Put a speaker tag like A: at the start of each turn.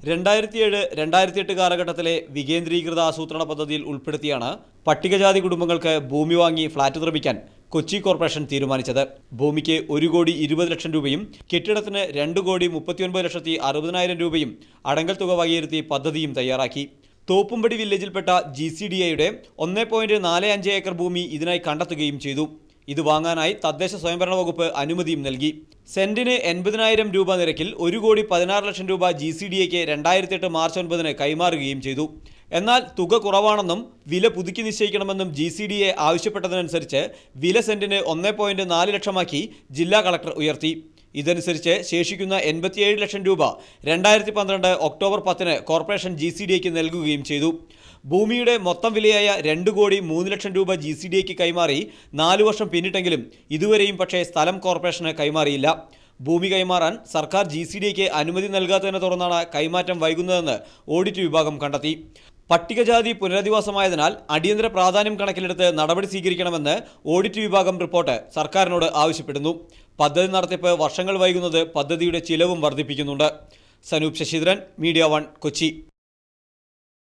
A: രണ്ടായിരത്തിയേഴ് രണ്ടായിരത്തി എട്ട് കാലഘട്ടത്തിലെ വികേന്ദ്രീകൃത ആസൂത്രണ പദ്ധതിയിൽ ഉൾപ്പെടുത്തിയാണ് പട്ടികജാതി കുടുംബങ്ങൾക്ക് ഭൂമി വാങ്ങി ഫ്ളാറ്റ് നിർമ്മിക്കാൻ കൊച്ചി കോർപ്പറേഷൻ തീരുമാനിച്ചത് ഭൂമിക്ക് ഒരു കോടി ഇരുപത് ലക്ഷം രൂപയും കെട്ടിടത്തിന് രണ്ട് കോടി മുപ്പത്തിയൊൻപത് ലക്ഷത്തി അറുപതിനായിരം രൂപയും അടങ്കൽ തുക വകയിരുത്തി പദ്ധതിയും തയ്യാറാക്കി തോപ്പുംപടി വില്ലേജിൽപ്പെട്ട ജി സി ഡി എയുടെ ഒന്ന് പോയിന്റ് നാല് അഞ്ച് ഏക്കർ ഭൂമി ഇതിനായി കണ്ടെത്തുകയും ചെയ്തു ഇത് വാങ്ങാനായി തദ്ദേശ സ്വയംഭരണ വകുപ്പ് അനുമതിയും നൽകി സെന്റിന് എൺപതിനായിരം രൂപ നിരക്കിൽ ഒരു കോടി പതിനാറ് ലക്ഷം രൂപ ജി സി ഡി എക്ക് രണ്ടായിരത്തി എട്ട് മാർച്ച് ഒൻപതിന് കൈമാറുകയും ചെയ്തു എന്നാൽ തുക കുറവാണെന്നും വില പുതുക്കി നിശ്ചയിക്കണമെന്നും ജി സി ഡി എ ആവശ്യപ്പെട്ടതനുസരിച്ച് വില സെന്റിന് ഒന്ന് പോയിന്റ് നാല് ലക്ഷമാക്കി ജില്ലാ കളക്ടർ ഉയർത്തി ഇതനുസരിച്ച് ശേഷിക്കുന്ന എൺപത്തിയേഴ് ലക്ഷം രൂപ രണ്ടായിരത്തി പന്ത്രണ്ട് ഒക്ടോബർ പത്തിന് കോർപ്പറേഷൻ ജി സി ഡി എക്ക് നൽകുകയും ചെയ്തു ഭൂമിയുടെ മൊത്തം വിലയായ രണ്ട് കോടി മൂന്ന് ലക്ഷം രൂപ ജി സി ഡി എക്ക് കൈമാറി നാലു വർഷം പിന്നിട്ടെങ്കിലും ഇതുവരെയും പക്ഷേ സ്ഥലം കോർപ്പറേഷന് കൈമാറിയില്ല ഭൂമി കൈമാറാൻ സർക്കാർ ജി സി ഡി എക്ക് അനുമതി നൽകാത്തതിനെ തുടർന്നാണ് കൈമാറ്റം വൈകുന്നതെന്ന് ഓഡിറ്റ് വിഭാഗം കണ്ടെത്തി പട്ടികജാതി പുനരധിവാസമായതിനാൽ അടിയന്തര പ്രാധാന്യം കണക്കിലെടുത്ത് നടപടി സ്വീകരിക്കണമെന്ന് ഓഡിറ്റ് വിഭാഗം റിപ്പോർട്ട് സർക്കാരിനോട് ആവശ്യപ്പെടുന്നു പദ്ധതി നടത്തിപ്പ് വർഷങ്ങൾ വൈകുന്നത് പദ്ധതിയുടെ ചിലവും വർദ്ധിപ്പിക്കുന്നുണ്ട് സനൂപ് ശശിധരൻ മീഡിയ വൺ കൊച്ചി